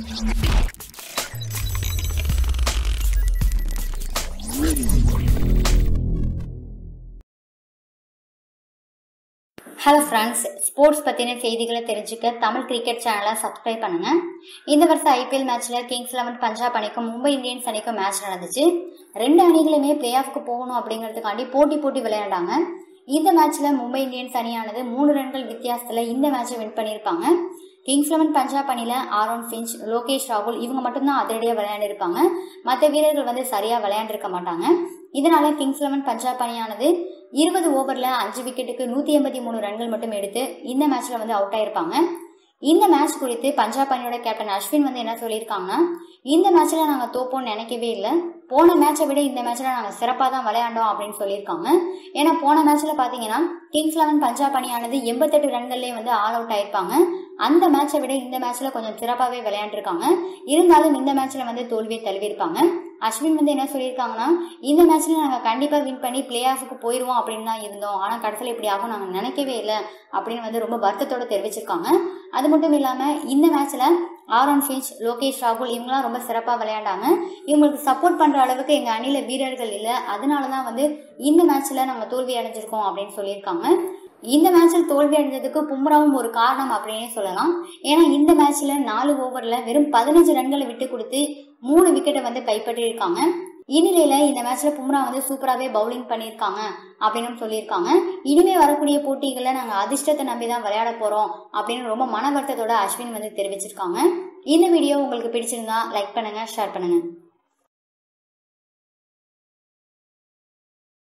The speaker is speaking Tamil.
ஹலோ ஃப்ரெண்ட்ஸ் ஸ்போர்ட்ஸ் பற்றின செய்திகளை தெரிஞ்சுக்க தமிழ் கிரிக்கெட் சேனலை சப்ஸ்கிரைப் பண்ணுங்க இந்த வருஷம் ஐபிஎல் மேட்ச்சில் கிங்ஸ் லெவன் பஞ்சாப் அணிக்கும் மும்பை இந்தியன்ஸ் அணிக்கும் மேட்ச் நடந்துச்சு ரெண்டு அணிகளுமே பிளே ஆஃப்க்கு போகணும் அப்படிங்கிறதுக்காண்டி போட்டி போட்டி விளையாண்டாங்க இந்த மேட்ச்சில் மும்பை இந்தியன்ஸ் அணியானது மூணு ரன்கள் வித்தியாசத்தில் இந்த மேட்சை வின் பண்ணியிருப்பாங்க கிங்ஸ் லெவன் பஞ்சாப் அணியில் ஆரோன் ஃபின்ச் லோகேஷ் ராகுல் இவங்க மட்டும்தான் அதிரடியாக விளையாண்டிருப்பாங்க மற்ற வீரர்கள் வந்து சரியாக விளையாண்டிருக்க மாட்டாங்க இதனால கிங்ஸ் லெவன் பஞ்சாப் அணியானது இருபது ஓவரில் அஞ்சு விக்கெட்டுக்கு நூற்றி எண்பத்தி மூணு ரன்கள் மட்டும் எடுத்து இந்த மேட்ச்சில் வந்து அவுட் ஆயிருப்பாங்க இந்த மேட்ச் குறித்து பஞ்சாப் அணியோட கேப்டன் அஸ்வின் வந்து என்ன சொல்லியிருக்காங்கன்னா இந்த மேட்ச்சில் நாங்கள் தோப்போம்னு நினைக்கவே இல்லை போன மேட்சை விட இந்த மேட்ச்சில் நாங்கள் சிறப்பாக தான் விளையாண்டோம் அப்படின்னு சொல்லியிருக்காங்க ஏன்னா போன மேட்ச்சில் பார்த்தீங்கன்னா கிங்ஸ் லெவன் பஞ்சாப் அணியானது எண்பத்தெட்டு ரன்கள்லேயே வந்து ஆல் அவுட் ஆயிருப்பாங்க அந்த மேட்சை விட இந்த மேட்ச்சில் கொஞ்சம் சிறப்பாகவே விளையாண்டுருக்காங்க இருந்தாலும் இந்த மேட்ச்சில் வந்து தோல்வியை தழுவிருப்பாங்க அஸ்வின் வந்து என்ன சொல்லியிருக்காங்கன்னா இந்த மேட்ச்சில் நாங்கள் கண்டிப்பாக வின் பண்ணி பிளே ஆஃபுக்கு போயிடுவோம் அப்படின்னு தான் இருந்தோம் ஆனால் கடைசியில் இப்படி ஆகும் நாங்கள் நினைக்கவே இல்லை அப்படின்னு வந்து ரொம்ப வருத்தத்தோடு தெரிவிச்சிருக்காங்க அது மட்டும் இல்லாமல் இந்த மேட்ச்சில் ஆரோன் ஃபின்ச் லோகேஷ் ராகுல் இவங்களாம் ரொம்ப சிறப்பாக விளையாண்டாங்க இவங்களுக்கு சப்போர்ட் பண்ணுற அளவுக்கு எங்கள் அணியில் வீரர்கள் இல்லை அதனால தான் வந்து இந்த மேட்ச்சில் நாங்கள் தோல்வி அடைஞ்சிருக்கோம் அப்படின்னு சொல்லியிருக்காங்க இந்த மேட்ச்சில் தோல்வி அடைஞ்சதுக்கு பும்ராவும் ஒரு காரணம் அப்படின்னே சொல்லலாம் ஏன்னா இந்த மேட்ச்சில் நாலு ஓவரில் வெறும் பதினஞ்சு ரன்களை விட்டு கொடுத்து மூணு விக்கெட்டை வந்து கைப்பற்றியிருக்காங்க இந்நிலையில இந்த மேட்ச்ல பும்ரா வந்து சூப்பராகவே பவுலிங் பண்ணியிருக்காங்க அப்படின்னு சொல்லியிருக்காங்க இனிமே வரக்கூடிய போட்டிகளில் நாங்கள் அதிர்ஷ்டத்தை நம்பி தான் விளையாட போறோம் அப்படின்னு ரொம்ப மன வருத்தத்தோட அஸ்வின் வந்து தெரிவிச்சிருக்காங்க இந்த வீடியோ உங்களுக்கு பிடிச்சிருந்தா லைக் பண்ணுங்க ஷேர் பண்ணுங்க